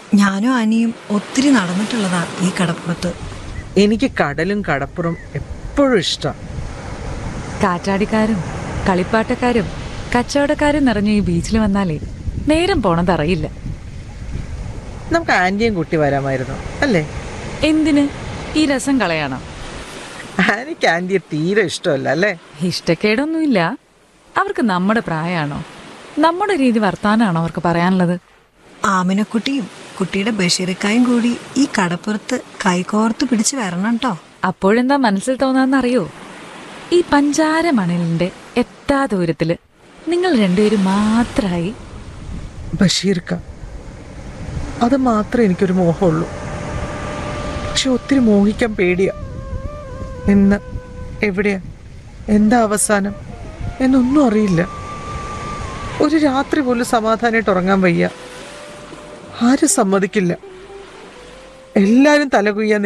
ഞാനും അനിയും ഒത്തിരി നടന്നിട്ടുള്ളതാ ഈ കടപ്പുറത്ത് എനിക്ക് കടലും കടപ്പുറം എപ്പോഴും ഇഷ്ടം കാറ്റാടിക്കാരും കളിപ്പാട്ടക്കാരും കച്ചവടക്കാരും നിറഞ്ഞ ഈ ബീച്ചിൽ വന്നാലേ നേരം പോണത് അറിയില്ല നമുക്ക് ആൻറ്റിയും കുട്ടി വരാമായിരുന്നു അല്ലേ എന്തിന് ഈ രസം കളയണം ആനിക്ക് ആൻറ്റിയെ തീരെ ഇഷ്ടമല്ല അല്ലേ ഇഷ്ടക്കേടൊന്നുമില്ല അവർക്ക് നമ്മുടെ പ്രായമാണോ നമ്മുടെ രീതി വർത്താനാണോ അവർക്ക് പറയാനുള്ളത് ആമിനക്കുട്ടിയും കുട്ടിയുടെ ബഷീറിക്കായും കൂടി ഈ കടപ്പുറത്ത് കൈകോർത്ത് പിടിച്ച് വരണം കേട്ടോ അപ്പോഴെന്താ മനസ്സിൽ തോന്നാന്നറിയോ ഈ പഞ്ചാര മണലിന്റെ എത്താ ദൂരത്തില് നിങ്ങൾ രണ്ടുപേരും മാത്രമായി ബഷീർക്ക അത് മാത്രമേ എനിക്കൊരു മോഹമുള്ളൂ പക്ഷെ ഒത്തിരി മോഹിക്കാൻ പേടിയാ എന്ന് എവിടെയാ എന്താ അവസാനം എന്നൊന്നും അറിയില്ല ഒരു രാത്രി പോലും സമാധാനമായിട്ട് ഉറങ്ങാൻ വയ്യ ആരും സമ്മതിക്കില്ല എല്ലാരും തലകുയ്യാൻ